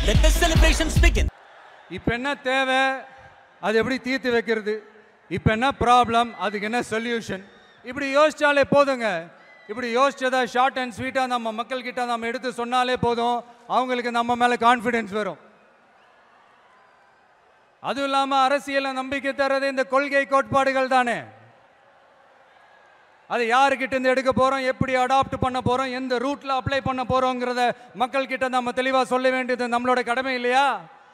Let the celebrations begin. இப்போ என்ன தேவை அது எப்படி தீர்த்து வைக்கிறது இப்போ என்ன ப்ராப்ளம் அதுக்கு என்ன சொல்யூஷன் இப்படி யோசிச்சாலே போதுங்க இப்படி யோசிச்சதை ஷார்ட் அண்ட் ஸ்வீட்டாக நம்ம மக்கள்கிட்ட நம்ம எடுத்து சொன்னாலே போதும் அவங்களுக்கு நம்ம மேலே கான்ஃபிடென்ஸ் வரும் அதுவும் இல்லாமல் அரசியலை நம்பிக்கை தர்றது இந்த கொள்கை கோட்பாடுகள் தானே அது யாருக்கிட்ட இருந்து எடுக்க போகிறோம் எப்படி அடாப்ட் பண்ண போகிறோம் எந்த ரூட்டில் அப்ளை பண்ண போகிறோங்கிறத மக்கள்கிட்ட நம்ம தெளிவாக சொல்ல வேண்டியது நம்மளோட கடமை இல்லையா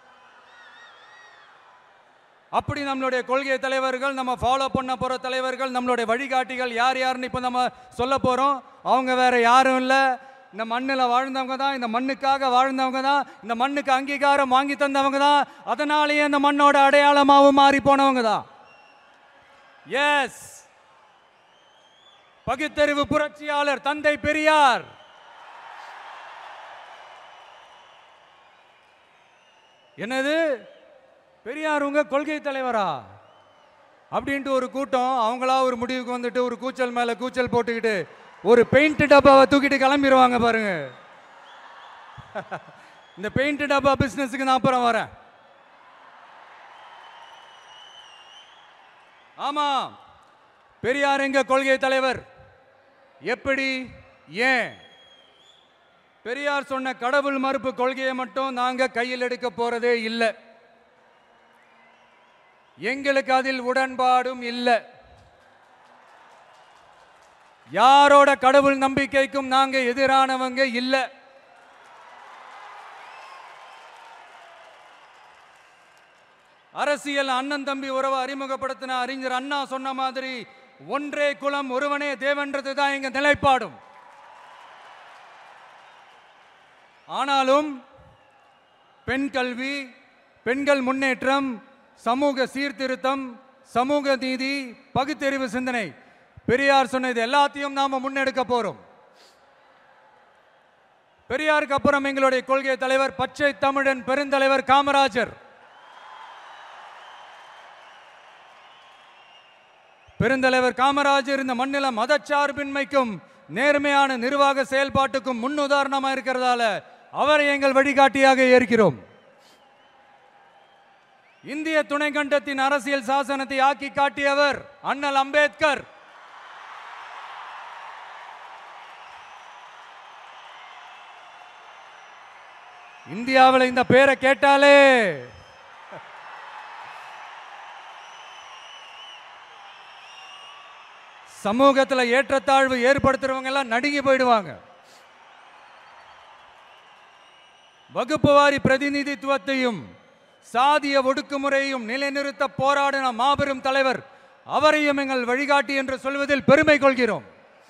அப்படி நம்மளுடைய கொள்கை தலைவர்கள் நம்ம ஃபாலோ பண்ண போகிற தலைவர்கள் நம்மளுடைய வழிகாட்டிகள் யார் யாருன்னு இப்போ நம்ம சொல்ல போகிறோம் அவங்க வேற யாரும் இல்லை இந்த மண்ணில் வாழ்ந்தவங்க தான் இந்த மண்ணுக்காக வாழ்ந்தவங்க தான் இந்த மண்ணுக்கு அங்கீகாரம் வாங்கி தந்தவங்க தான் அதனாலேயே இந்த மண்ணோட அடையாளமாகவும் மாறி போனவங்க தான் எஸ் பகுத்தறிவு புரட்சியாளர் தந்தை பெரியார் என்னது பெரியார் உங்க கொள்கை தலைவரா அப்படின்ட்டு ஒரு கூட்டம் அவங்களா ஒரு முடிவுக்கு வந்துட்டு ஒரு கூச்சல் மேல கூச்சல் போட்டுக்கிட்டு ஒரு பெயிண்ட் டப்பாவை தூக்கிட்டு கிளம்பிடுவாங்க பாருங்க இந்த பெயிண்ட் டப்பா பிசினஸுக்கு நான் அப்புறம் வரேன் ஆமா பெரியார் எங்க கொள்கை தலைவர் எப்படி ஏன் பெரியார் சொன்ன கடவுள் மறுப்பு கொள்கையை மட்டும் நாங்க கையில் எடுக்க போறதே இல்லை எங்களுக்கு அதில் உடன்பாடும் இல்லை யாரோட கடவுள் நம்பிக்கைக்கும் நாங்க எதிரானவங்க இல்லை அரசியல் அண்ணன் தம்பி உறவை அறிமுகப்படுத்தின அறிஞர் அண்ணா சொன்ன மாதிரி ஒன்றே குலம் ஒருவனே தேவன்றது தான் எங்க நிலைப்பாடும் ஆனாலும் பெண் கல்வி பெண்கள் முன்னேற்றம் சமூக சீர்திருத்தம் சமூக நீதி பகுத்தறிவு சிந்தனை பெரியார் சொன்னது எல்லாத்தையும் நாம முன்னெடுக்க போறோம் பெரியாருக்கு அப்புறம் எங்களுடைய கொள்கை தலைவர் பச்சை தமிழன் பெருந்தலைவர் காமராஜர் பெருந்தலைவர் காமராஜர் இந்த மண்ணில மதச்சார்பின்மைக்கும் நேர்மையான நிர்வாக செயல்பாட்டுக்கும் முன்னுதாரணமா இருக்கிறதால அவரை எங்கள் வழிகாட்டியாக ஏற்கிறோம் இந்திய துணைக்கண்டத்தின் அரசியல் சாசனத்தை ஆக்கி காட்டியவர் அண்ணல் அம்பேத்கர் இந்தியாவில் இந்த பேரை கேட்டாலே சமூகத்தில் ஏற்றத்தாழ்வு ஏற்படுத்துறவங்க எல்லாம் நடுங்கி போயிடுவாங்க வகுப்பு வாரி பிரதிநிதித்துவத்தையும் சாதிய ஒடுக்குமுறையையும் நிலைநிறுத்த போராடின மாபெரும் தலைவர் அவரையும் எங்கள் வழிகாட்டி என்று சொல்வதில் பெருமை கொள்கிறோம்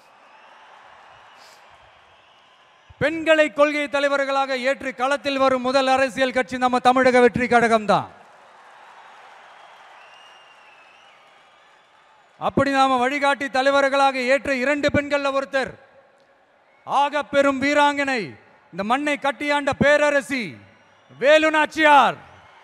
பெண்களை கொள்கை தலைவர்களாக ஏற்று களத்தில் வரும் முதல் அரசியல் கட்சி நம்ம தமிழக வெற்றி கழகம் தான் அப்படி நாம வழிகாட்டி தலைவர்களாக ஏற்ற இரண்டு பெண்கள்ல ஒருத்தர் ஆக பெரும் வீராங்கனை இந்த மண்ணை கட்டியாண்ட பேரரசி வேலு நாச்சியார்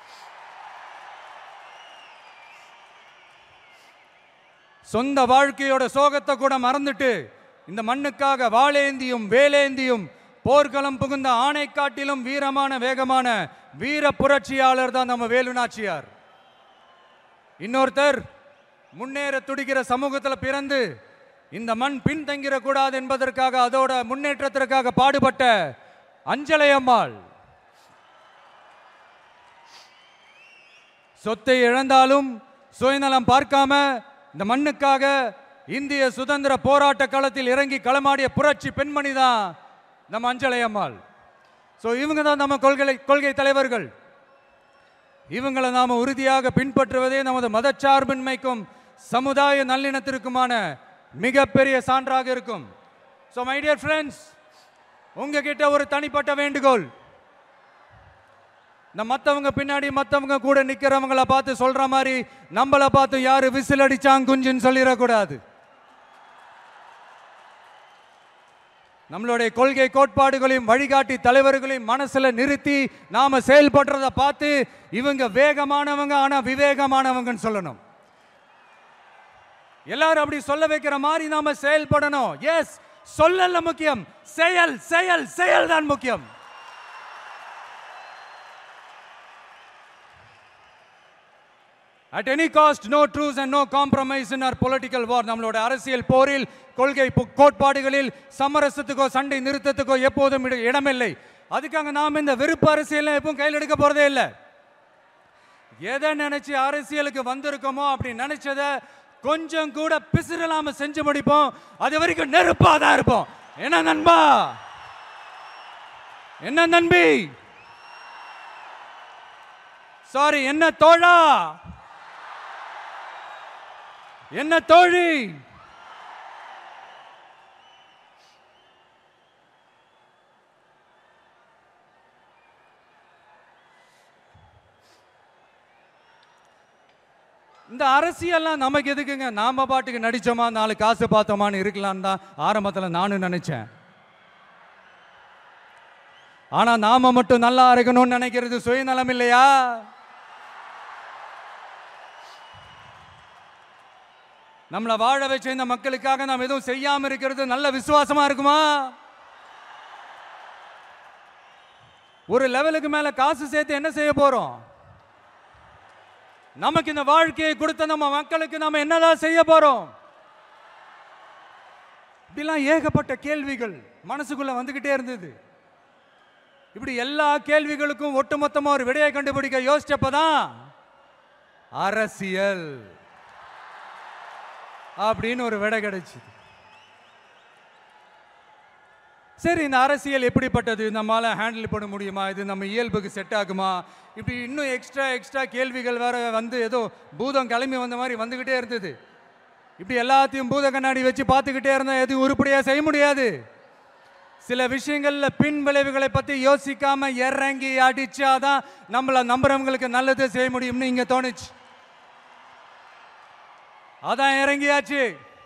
சொந்த வாழ்க்கையோட சோகத்தை கூட மறந்துட்டு இந்த மண்ணுக்காக வாளேந்தியும் வேலேந்தியும் போர்க்களம் புகுந்த ஆணை காட்டிலும் வீரமான வேகமான வீர புரட்சியாளர் தான் நம்ம வேலு நாச்சியார் இன்னொருத்தர் முன்னேற துடிக்கிற சமூகத்தில் பிறந்து இந்த மண் பின்தங்கிடக்கூடாது என்பதற்காக அதோட முன்னேற்றத்திற்காக பாடுபட்ட அஞ்சலை அம்மாள் சொத்தை இழந்தாலும் சுயநலம் பார்க்காம இந்த மண்ணுக்காக இந்திய சுதந்திர போராட்ட களத்தில் இறங்கி களமாடிய புரட்சி பெண்மணி தான் நம்ம அஞ்சலை அம்மாள் ஸோ இவங்க தான் நம்ம கொள்கை கொள்கை தலைவர்கள் இவங்களை நாம உறுதியாக பின்பற்றுவதே நமது மதச்சார்பின்மைக்கும் சமுதாய நல்லிணத்திற்குமான மிகப்பெரிய சான்றாக இருக்கும் ஸோ மை டியர் ஃப்ரெண்ட்ஸ் உங்ககிட்ட ஒரு தனிப்பட்ட வேண்டுகோள் இந்த மற்றவங்க பின்னாடி மற்றவங்க கூட நிற்கிறவங்கள பார்த்து சொல்ற மாதிரி நம்மளை பார்த்து யாரு விசில் அடிச்சாங்க குஞ்சுன்னு சொல்லிடக்கூடாது நம்மளுடைய கொள்கை கோட்பாடுகளையும் வழிகாட்டி தலைவர்களையும் மனசுல நிறுத்தி நாம செயல்படுறத பார்த்து இவங்க வேகமானவங்க ஆனா விவேகமானவங்கன்னு சொல்லணும் எல்லாரும் அப்படி சொல்ல வைக்கிற மாதிரி நாம செயல்படணும் எஸ் சொல்லல முக்கியம் செயல் செயல் செயல் தான் முக்கியம் at any cost no truce and no compromise in our political war நம்மளோட அரசியல் போரில் கொள்கை பு- கோட்பாடுகளில் சமரசத்துக்கோ சண்டை நிறுத்தத்துக்கோ எப்போதும் இட- இடமில்லை அதுக்காக நாம் இந்த வெறுப்பு அரசியல் எப்பவும் கையில் எடுக்க போறதே இல்லை எதை நினைச்சு அரசியலுக்கு வந்திருக்கோமோ அப்படி நினைச்சத கொஞ்சம் கூட பிசிறலாம செஞ்சு முடிப்போம் அது வரைக்கும் நெருப்பா தான் இருப்போம் என்ன நண்பா என்ன நண்பி சாரி என்ன தோழா என்ன தோழி இந்த அரசியல்லாம் நமக்கு எதுக்குங்க நாம பாட்டுக்கு நடிச்சோமா நாலு காசு பார்த்தோமான்னு இருக்கலாம்னு தான் ஆரம்பத்தில் நானும் நினைச்சேன் ஆனா நாம மட்டும் நல்லா இருக்கணும்னு நினைக்கிறது சுயநலம் இல்லையா நம்மளை வாழ வச்ச இந்த மக்களுக்காக நாம் எதுவும் செய்யாம இருக்கிறது நல்ல விசுவாசமா இருக்குமா ஒரு லெவலுக்கு மேல காசு சேர்த்து என்ன செய்ய போறோம் நமக்கு இந்த வாழ்க்கையை கொடுத்த நம்ம மக்களுக்கு நம்ம என்னதான் செய்ய போறோம் இப்படிலாம் ஏகப்பட்ட கேள்விகள் மனசுக்குள்ள வந்துகிட்டே இருந்தது இப்படி எல்லா கேள்விகளுக்கும் ஒட்டுமொத்தமா ஒரு விடையை கண்டுபிடிக்க யோசிச்சப்பதான் அரசியல் அப்படின்னு ஒரு விடை கிடைச்சுது சரி இந்த அரசியல் எப்படிப்பட்டது நம்மால ஹேண்டில் பண்ண முடியுமா இது நம்ம இயல்புக்கு செட் ஆகுமா இப்படி இன்னும் எக்ஸ்ட்ரா எக்ஸ்ட்ரா கேள்விகள் வேற வந்து ஏதோ பூதம் கிளம்பி வந்த மாதிரி வந்துகிட்டே இருந்தது இப்படி எல்லாத்தையும் பூத கண்ணாடி வச்சு பார்த்துக்கிட்டே இருந்தா எதுவும் உருப்படியா செய்ய முடியாது சில விஷயங்கள்ல பின் விளைவுகளை பத்தி யோசிக்காம இறங்கி அடிச்சாதான் நம்மள நம்புறவங்களுக்கு நல்லது செய்ய முடியும்னு இங்க தோணுச்சு அதான் இறங்கியாச்சு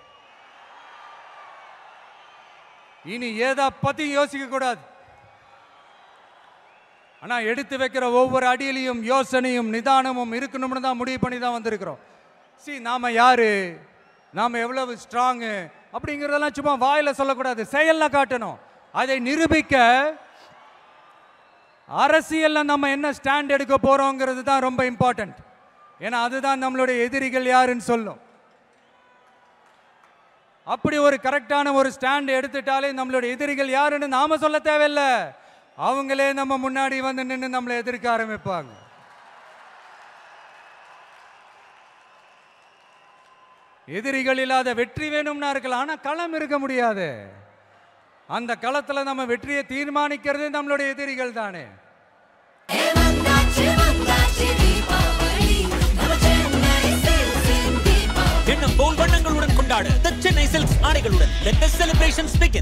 இனி எதை பத்தி யோசிக்க கூடாது ஆனா எடுத்து வைக்கிற ஒவ்வொரு அடியிலையும் யோசனையும் நிதானமும் இருக்கணும்னு தான் முடிவு பண்ணி தான் வந்திருக்கிறோம் சி நாம யாரு நாம எவ்வளவு ஸ்ட்ராங்கு அப்படிங்கிறதெல்லாம் சும்மா வாயில சொல்லக்கூடாது செயல்ல காட்டணும் அதை நிரூபிக்க அரசியல்ல நம்ம என்ன ஸ்டாண்ட் எடுக்க போறோங்கிறது தான் ரொம்ப இம்பார்ட்டன்ட் ஏன்னா அதுதான் நம்மளுடைய எதிரிகள் யாருன்னு சொல்லும் அப்படி ஒரு கரெக்டான ஒரு ஸ்டாண்ட் எடுத்துட்டாலே நம்மளுடைய எதிரிகள் யாருன்னு நாம சொல்ல தேவையில்ல அவங்களே நம்ம முன்னாடி வந்து நின்று நம்மளை எதிர்க்க ஆரம்பிப்பாங்க எதிரிகள் இல்லாத வெற்றி வேணும்னா இருக்கலாம் ஆனா களம் இருக்க முடியாது அந்த களத்துல நம்ம வெற்றியை தீர்மானிக்கிறது நம்மளுடைய எதிரிகள் தானே ஏவந்தாச்சு வந்தாச்சு தீபாவளி நம்ம சென்னை சில்க்ஸின் தீபாவளி எண்ணம் போல் வண்ணங்களுடன் கொண்டாடு The சென்னை சில்க்ஸ் ஆடைகளுடன் let the celebrations begin